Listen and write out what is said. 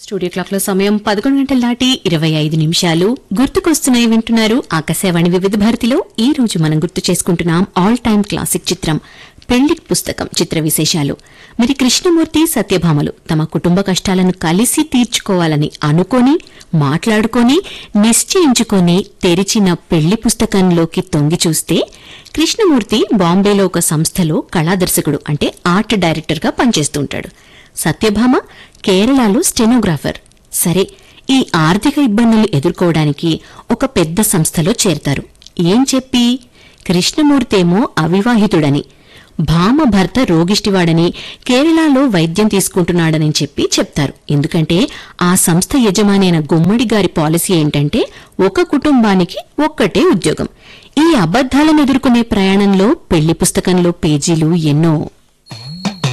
studio clock లో సమయం పదకొండు గంటల దాటి ఇరవై ఐదు నిమిషాలు గుర్తుకొస్తున్నాయి వింటున్నారు ఆకాశవాణి వివిధ భారతిలో ఈ రోజు మనం గుర్తు చేసుకుంటున్నాం ఆల్ టైమ్ క్లాసిక్ చిత్రం పెళ్లి పుస్తకం చిత్ర విశేషాలు మరి కృష్ణమూర్తి సత్యభామలు తమ కుటుంబ కష్టాలను కలిసి తీర్చుకోవాలని అనుకొని మాట్లాడుకొని నిశ్చయించుకొని తెరిచిన పెళ్లి పుస్తకంలోకి తొంగి చూస్తే కృష్ణమూర్తి బాంబేలో ఒక సంస్థలో కళాదర్శకుడు అంటే ఆర్ట్ డైరెక్టర్ గా పనిచేస్తుంటాడు సత్యభామ కేరళలో స్టెనోగ్రాఫర్ సరే ఈ ఆర్థిక ఇబ్బందులు ఎదుర్కోవడానికి ఒక పెద్ద సంస్థలో చేరతారు ఏం చెప్పి కృష్ణమూర్తేమో అవివాహితుడని భామ భర్త రోగిష్టివాడని కేరళలో వైద్యం తీసుకుంటున్నాడని చెప్పి చెప్తారు ఎందుకంటే ఆ సంస్థ యజమాని అయిన గుమ్మడి గారి పాలసీ ఏంటంటే ఒక కుటుంబానికి ఒక్కటే ఉద్యోగం ఈ అబద్ధాలను ఎదుర్కొనే ప్రయాణంలో పెళ్లి పుస్తకంలో పేజీలు ఎన్నో